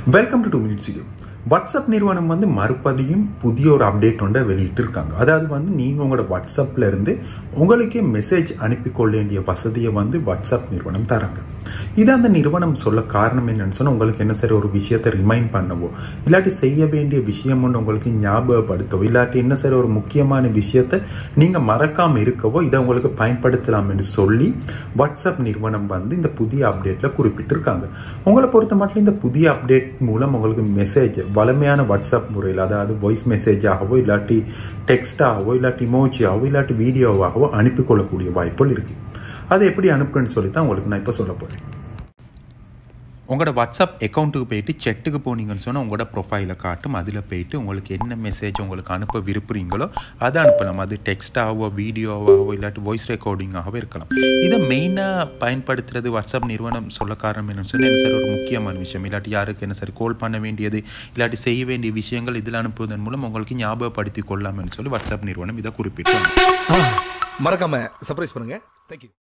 welcome to two minutes இது WhatsApp நிறுவனம் வந்து மறுபடியும் புதிய ஒரு அப்டேட் ஒன்றை வெளியிட்டு இருக்காங்க அதாவது வந்து நீங்கள் உங்களோட வாட்ஸ்அப்ல இருந்து உங்களுக்கே மெசேஜ் அனுப்பி கொள்ள வேண்டிய வசதியை வந்து வாட்ஸ்அப் நிறுவனம் தராங்க இது அந்த நிறுவனம் சொல்ல காரணம் என்னன்னு சொன்னால் உங்களுக்கு என்ன சரி ஒரு விஷயத்தை ரிமைண்ட் பண்ணவோ இல்லாட்டி செய்ய வேண்டிய விஷயம் ஒன்று உங்களுக்கு ஞாபகப்படுத்தவோ இல்லாட்டி என்ன சரி ஒரு முக்கியமான விஷயத்தை நீங்கள் மறக்காம இருக்கவோ இதை உங்களுக்கு பயன்படுத்தலாம் என்று சொல்லி வாட்ஸ்அப் நிறுவனம் வந்து இந்த புதிய அப்டேட்ல குறிப்பிட்டிருக்காங்க உங்களை பொறுத்த மட்டும் இந்த புதிய அப்டேட் மூலம் உங்களுக்கு மெசேஜ் வலிமையான வாட்ஸ்அப் முறையில் அதாவது வாய்ஸ் மெசேஜாகவோ இல்லாட்டி டெக்ஸ்டாகவோ இல்லாட்டி இமோஜியாகவோ இல்லாட்டி வீடியோவாகவோ அனுப்பி கொள்ளக்கூடிய வாய்ப்புகள் இருக்கு அதை எப்படி அனுப்புன்னு சொல்லி தான் உங்களுக்கு நான் இப்போ சொல்ல போகிறேன் உங்களோட வாட்ஸ்அப் அக்கௌண்ட்டுக்கு போயிட்டு செட்டுக்கு போனீங்கன்னு சொன்னால் உங்களோட ப்ரொஃபைலை காட்டும் அதில் போயிட்டு உங்களுக்கு என்ன மெசேஜ் உங்களுக்கு அனுப்ப விரும்புகிறீங்களோ அதை அனுப்பலாம் அது டெக்ஸ்டாகவோ வீடியோவாகவோ இல்லாட்டி வாய்ஸ் ரெக்கார்டிங்காகவோ இருக்கலாம் இதை மெயினாக பயன்படுத்துறது வாட்ஸ்அப் நிறுவனம் சொல்ல காரணம் என்னன்னு சொன்னால் என்ன சார் ஒரு முக்கியமான விஷயம் இல்லாட்டி யாருக்கு என்ன சார் கால் பண்ண வேண்டியது இல்லாட்டி செய்ய வேண்டிய விஷயங்கள் இதில் அனுப்புவதன் மூலம் உங்களுக்கு ஞாபகப்படுத்தி கொள்ளாமன்னு சொல்லி வாட்ஸ்அப் நிறுவனம் இதை குறிப்பிட்டாங்க மறக்காம சர்ப்ரைஸ் பண்ணுங்க தேங்க்யூ